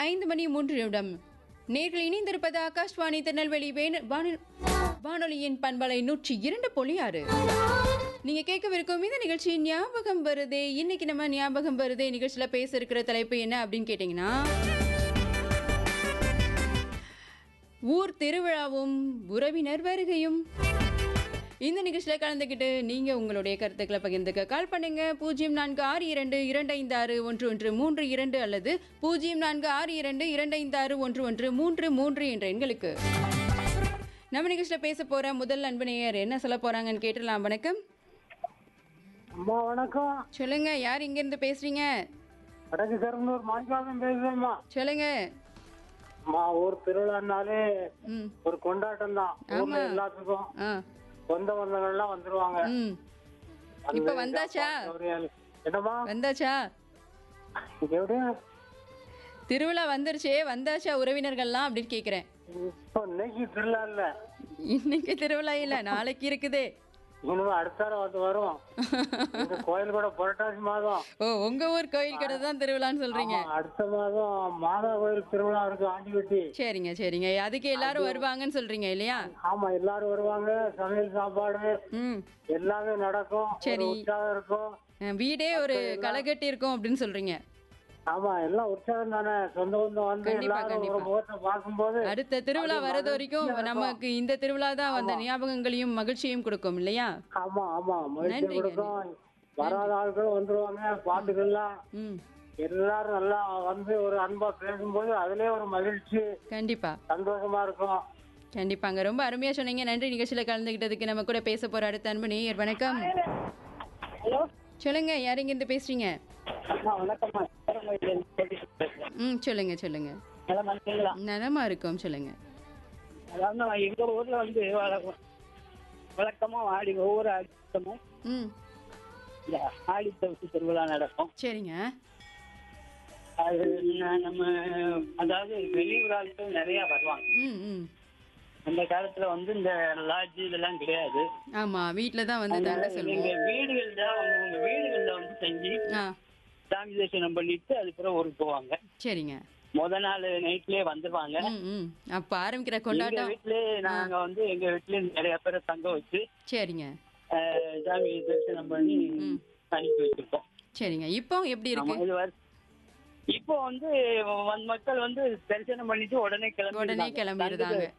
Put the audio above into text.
ஐந்து மணி மூன்று நிமிடம் நேர்கள் இணைந்திருப்பது ஆகாஷ்வாணி திருநெல்வேலி வேணு- வானொலி- வானொலியின் பண்பலை நூற்றி இரண்டு புள்ளி ஆறு நீங்க கேட்கவிருக்கும் இந்த நிகழ்ச்சி ஞாபகம் வருதே இன்னைக்கு நம்ம ஞாபகம் வருதே நிகழ்ச்சியில பேச இருக்கிற தலைப்பு என்ன அப்படின்னு கேட்டிங்கன்னா ஊர் திருவிழாவும் உறவினர் வருகையும் இந்த நிகழ்ச்சியில் கலந்துக்கிட்டு நீங்கள் உங்களுடைய கருத்துக்களை பகிர்ந்துக்க கால் பண்ணுங்க பூஜ்ஜியம் நான்கு ஆறு இரண்டு இரண்டு ஐந்து ஆறு ஒன்று ஒன்று மூன்று இரண்டு அல்லது பூஜ்ஜியம் நான்கு ஆறு இரண்டு இரண்டு ஐந்து ஆறு ஒன்று ஒன்று மூன்று மூன்று என்ற எண்களுக்கு நம்ம நிகழ்ச்சியில் பேச போகிற முதல் அன்பு நேயர் என்ன சொல்ல போகிறாங்கன்னு கேட்டுடலாம் வணக்கம் அம்மா வணக்கம் சொல்லுங்க யார் இங்கேருந்து பேசுறீங்க வடக்கு கரும்பூர் மாணிக்காதம் பேசுறேம்மா சொல்லுங்க அம்மா ஊர் திருவிழானாலே ம் ஒரு கொண்டாட்டம் தான் ஊர்ல எல்லாத்துக்கும் ஆ சொந்த பந்தங்கள் எல்லாம் வந்துருவாங்க ம் இப்போ வந்தாச்சா ஒரு- என்னம்மா வந்தாச்சா எப்படியா திருவிழா வந்துருச்சே வந்தாச்சா உறவினர்கள்லாம் அப்படின்னு கேட்குறேன் இப்போ இன்னைக்கு திருவிழா இல்ல இன்னைக்கு திருவிழா இல்லை நாளைக்கு இருக்குதே இனிமே அடுத்த வாரம் வந்து வரும் இந்த கோயில் கூட புரட்டாசி மாதம் ஓ உங்க ஊர் கோயில் கடை தான் திருவிழான்னு சொல்றீங்க ஆமா, அடுத்த மாதம் மாதா கோயில் திருவிழா இருக்கு ஆண்டிவட்டி சரிங்க சரிங்க அதுக்கு எல்லாரும் வருவாங்கன்னு சொல்றீங்க இல்லையா ஆமா எல்லாரும் வருவாங்க சமையல் சாப்பாடு ம் எல்லாமே நடக்கும் ஒரு சரி. உற்சாகம் இருக்கும் அஹ் வீடே ஒரு களைகட்டி இருக்கும் அப்படின்னு சொல்றீங்க ஆமா எல்லாம் உற்சாகம் தானே சொந்த பந்தம் வந்து கண்டிப்பா, எல்லாரும் ஒரு கண்டிப்பா. முகத்தை பார்க்கும்போது அடுத்த திருவிழா வர்றது வரைக்கும் நமக்கு இந்த திருவிழா தான் வந்த ஞாபகங்களையும் மகிழ்ச்சியும் கொடுக்கும் இல்லையா ஆமா ஆமா மகிழ்ச்சி நன்றிங்க, கொடுக்கும் வராத ஆட்களும் வந்துருவாங்க பாட்டுகள்லாம் ம் எல்லாரும் நல்லா வந்து ஒரு அன்பா பேசும்போது அதுலயே ஒரு மகிழ்ச்சி கண்டிப்பா சந்தோஷமா இருக்கும் கண்டிப்பாங்க ரொம்ப அருமையா சொன்னீங்க நன்றி நிகழ்ச்சியில கலந்துகிட்டதுக்கு நம்ம கூட பேச போற அடுத்த அன்பு நேயர் வணக்கம் ஹலோ சொல்லுங்க யார் இங்க இருந்து பேசுறீங்க வணக்கம்மா ம் சொல்லுங்க சொல்லுங்க நல்லா இருக்கீங்களா நலமா இருக்கோம் சொல்லுங்க அதாவது எங்க ஊர்ல வந்து வழக்கம் வழக்கமா ஆடி ஒவ்வொரு ஆடித்தமும் ம் இந்த ஆடி தவிசு திருவிழா நடக்கும் சரிங்க அது ந- நம்ம அதாவது வெளியூர் ஆட்கள் நிறைய வருவாங்க ம் ம் அந்த காலத்துல வந்து இந்த லாட்ஜ் இதெல்லாம் கிடையாது ஆமா வீட்ல தான் வந்து தங்க எங்க சொல்லுவோம் வீடுகள்ல அவங்க வீடுகள்ல வந்து தங்கி ஆ சாமி தரிசனம் பண்ணிட்டு அதுக்கப்புறம் ஊருக்கு போவாங்க சரிங்க முத நாள் நைட்லயே வந்துருவாங்க ம் ம் அப்ப ஆரம்பிக்கிற எங்க கொண்டாட்டம் வீட்லயே நாங்க வந்து எங்க வீட்லயே நிறைய பேரை தங்க வச்சு சரிங்க அஹ், சாமி தரிசனம் பண்ணி ம். அனுப்பி வச்சிருக்கோம் சரிங்க இப்போ எப்படி ஆமா, இருக்கு இது வர- இப்போ வந்து வந்த மக்கள் வந்து தரிசனம் பண்ணிட்டு உடனே கிளம்பி உடனே கிளம்பிடுறாங்க